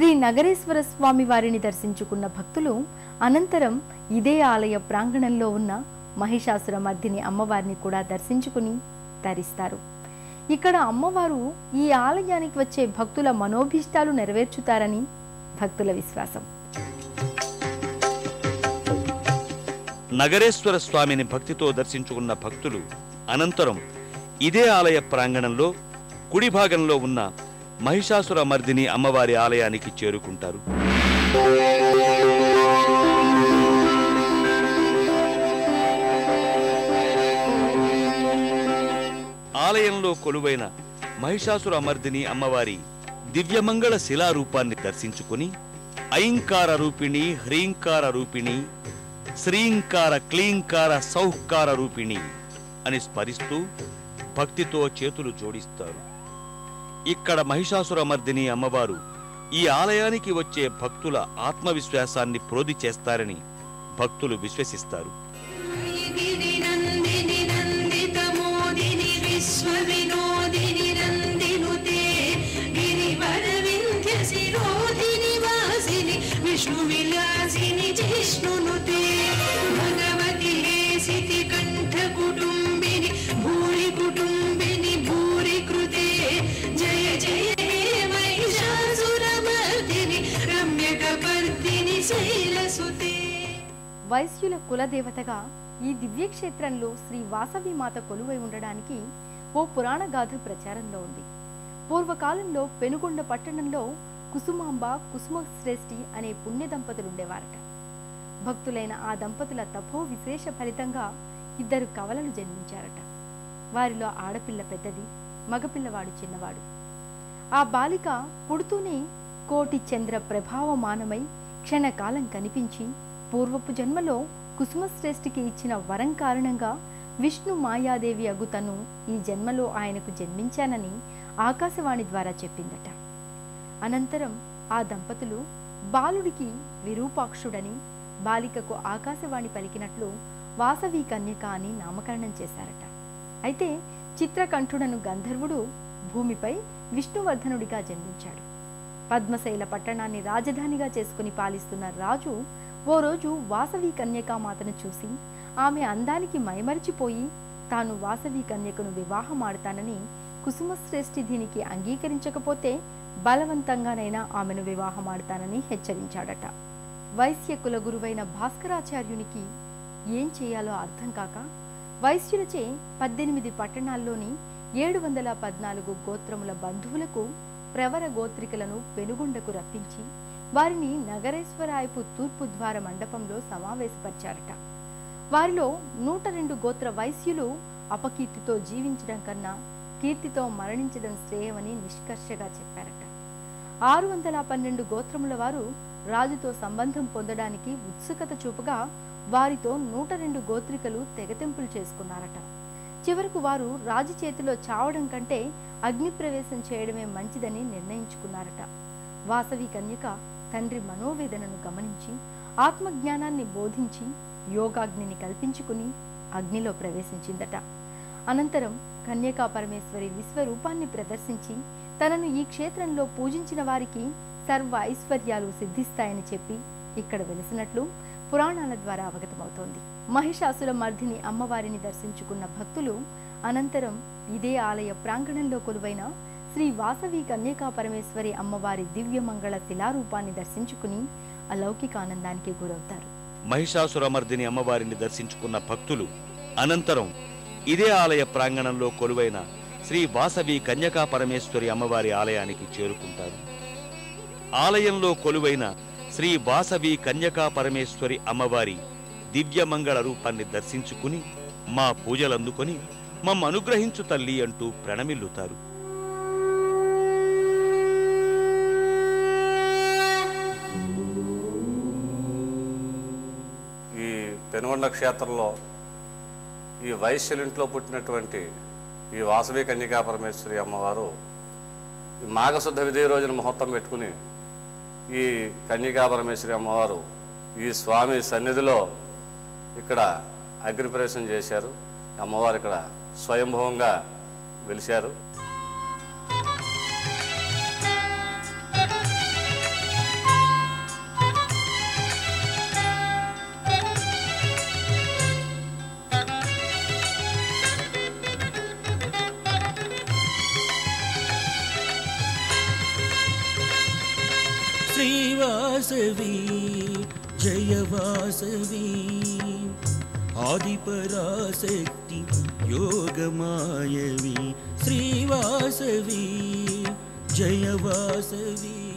శ్రీ నగరేశ్వర స్వామి వారిని దర్శించుకున్న భక్తులు అనంతరం ఇదే ఆలయ ప్రాంగణంలో ఉన్న మహిషాసుర మర్దిని అమ్మవారిని కూడా దర్శించుకుని తరిస్తారు ఇక్కడ అమ్మవారు ఈ ఆలయానికి వచ్చే భక్తుల మనోభీష్టాలు నెరవేర్చుతారని భక్తుల విశ్వాసం నగరేశ్వర స్వామిని భక్తితో దర్శించుకున్న భక్తులు అనంతరం ఇదే ఆలయ ప్రాంగణంలో కుడి భాగంలో ఉన్న మహిషాసుర మర్దిని అమ్మవారి ఆలయానికి చేరుకుంటారు ఆలయంలో కొలువైన మహిషాసుర మర్దిని అమ్మవారి దివ్యమంగళ శిలారూపాన్ని దర్శించుకుని ఐంకార రూపిణి హ్రీంకార రూపిణి శ్రీంకార క్లీంకార సౌహ్కార రూపిణి అని స్మరిస్తూ భక్తితో చేతులు జోడిస్తారు ఇక్కడ మహిషాసుర మర్దిని అమ్మవారు ఈ ఆలయానికి వచ్చే భక్తుల ఆత్మవిశ్వాసాన్ని ప్రోధి చేస్తారని భక్తులు విశ్వసిస్తారు गिरिनन्दिनि नन्दितमोदिनि विश्वविनोदिनि नन्दिनुते गिरिवरविन्ध्यशिरोधिनि वासिनि विष्णुविलासिनि जिष्णुनुते भगवति हेसिति कण्ठकुटुम्बिनि भूरि कुटुम्बिनि भूरि कृते जय जय हे महिषासुरमर्दिनि रम्यकपर्दिनि शैलसुते వైశ్యుల కులదేవతగా ఈ దివ్యక్షేత్రంలో శ్రీ వాసవి మాత కొలువై ఉండడానికి ఓ పురాణ గాథ ప్రచారంలో ఉంది పూర్వకాలంలో పెనుగొండ పట్టణంలో కుసుమాంబ కుసుమ శ్రేష్ఠి అనే పుణ్య దంపతులు ఉండేవారట భక్తులైన ఆ దంపతుల తపో విశేష ఫలితంగా ఇద్దరు కవలలు జన్మించారట వారిలో ఆడపిల్ల పెద్దది మగపిల్లవాడు చిన్నవాడు ఆ బాలిక పుడుతూనే కోటి చంద్ర ప్రభావమానమై క్షణకాలం కనిపించి పూర్వపు జన్మలో కుసుమశ్రేష్ఠికి ఇచ్చిన వరం కారణంగా విష్ణు మాయాదేవి అగుతను ఈ జన్మలో ఆయనకు జన్మించానని ఆకాశవాణి ద్వారా చెప్పిందట అనంతరం ఆ దంపతులు బాలుడికి విరూపాక్షుడని బాలికకు ఆకాశవాణి పలికినట్లు వాసవి కన్యక అని నామకరణం చేశారట అయితే చిత్రకంఠుడను గంధర్వుడు భూమిపై విష్ణువర్ధనుడిగా జన్మించాడు పద్మశైల పట్టణాన్ని రాజధానిగా చేసుకుని పాలిస్తున్న రాజు ఓ రోజు వాసవి కన్యకామాతను చూసి ఆమె అందానికి మైమరిచిపోయి తాను వాసవి కన్యకను వివాహమాడతానని కుసుమశ్రేష్ఠి దీనికి అంగీకరించకపోతే బలవంతంగానైనా ఆమెను వివాహమాడతానని హెచ్చరించాడట వైశ్య కుల గురువైన భాస్కరాచార్యునికి ఏం చేయాలో అర్థం కాక వైశ్యులచే పద్దెనిమిది పట్టణాల్లోని ఏడు వందల పద్నాలుగు గోత్రముల బంధువులకు ప్రవర గోత్రికలను పెనుగొండకు రప్పించి వారిని నగరేశ్వరాయపు తూర్పు ద్వార మండపంలో సమావేశపరిచారట వారిలో నూట రెండు గోత్ర వైశ్యులు అపకీర్తితో జీవించడం కన్నా కీర్తితో మరణించడం శ్రేయమని నిష్కర్షగా చెప్పారట ఆరు వందల పన్నెండు గోత్రముల వారు రాజుతో సంబంధం పొందడానికి ఉత్సుకత చూపగా వారితో నూట రెండు గోత్రికలు తెగతెంపులు చేసుకున్నారట చివరకు వారు రాజు చేతిలో చావడం కంటే అగ్నిప్రవేశం చేయడమే మంచిదని నిర్ణయించుకున్నారట వాసవి కన్యక తండ్రి మనోవేదనను గమనించి ఆత్మజ్ఞానాన్ని బోధించి యోగాగ్నిని కల్పించుకుని అగ్నిలో ప్రవేశించిందట అనంతరం కన్యకా పరమేశ్వరి విశ్వరూపాన్ని ప్రదర్శించి తనను ఈ క్షేత్రంలో పూజించిన వారికి సర్వ ఐశ్వర్యాలు సిద్ధిస్తాయని చెప్పి ఇక్కడ వెలిసినట్లు పురాణాల ద్వారా అవగతమవుతోంది మహిషాసుల మర్దిని అమ్మవారిని దర్శించుకున్న భక్తులు అనంతరం ఇదే ఆలయ ప్రాంగణంలో కొలువైన శ్రీ వాసవి కన్యకా పరమేశ్వరి అమ్మవారి దివ్యమంగళ శిలారూపాన్ని దర్శించుకుని అలౌకిక ఆనందానికి గురవుతారు మహిషాసురమర్దిని అమ్మవారిని దర్శించుకున్న భక్తులు అనంతరం ఇదే ఆలయ ప్రాంగణంలో కొలువైన శ్రీ వాసవి కన్యకా పరమేశ్వరి అమ్మవారి ఆలయానికి చేరుకుంటారు ఆలయంలో కొలువైన శ్రీ వాసవి కన్యకా పరమేశ్వరి అమ్మవారి దివ్యమంగళ రూపాన్ని దర్శించుకుని మా పూజలందుకొని మమ్మ అనుగ్రహించు తల్లి అంటూ ప్రణమిల్లుతారు ఈ పెనుగొండ క్షేత్రంలో ఈ వైశ్యులింట్లో పుట్టినటువంటి ఈ వాసవి కన్యకా పరమేశ్వరి అమ్మవారు ఈ మాఘశుద్ధ విధి రోజున ముహూర్తం పెట్టుకుని ఈ కన్యకా పరమేశ్వరి అమ్మవారు ఈ స్వామి సన్నిధిలో ఇక్కడ అగ్నిప్రవేశం చేశారు అమ్మవారు ఇక్కడ స్వయంభవంగా వెలిశారు శ్రీవాసవి జయవాసవి ఆదిపరాశక్తి యోగమాయవి శ్రీవాసవి జయవాసవి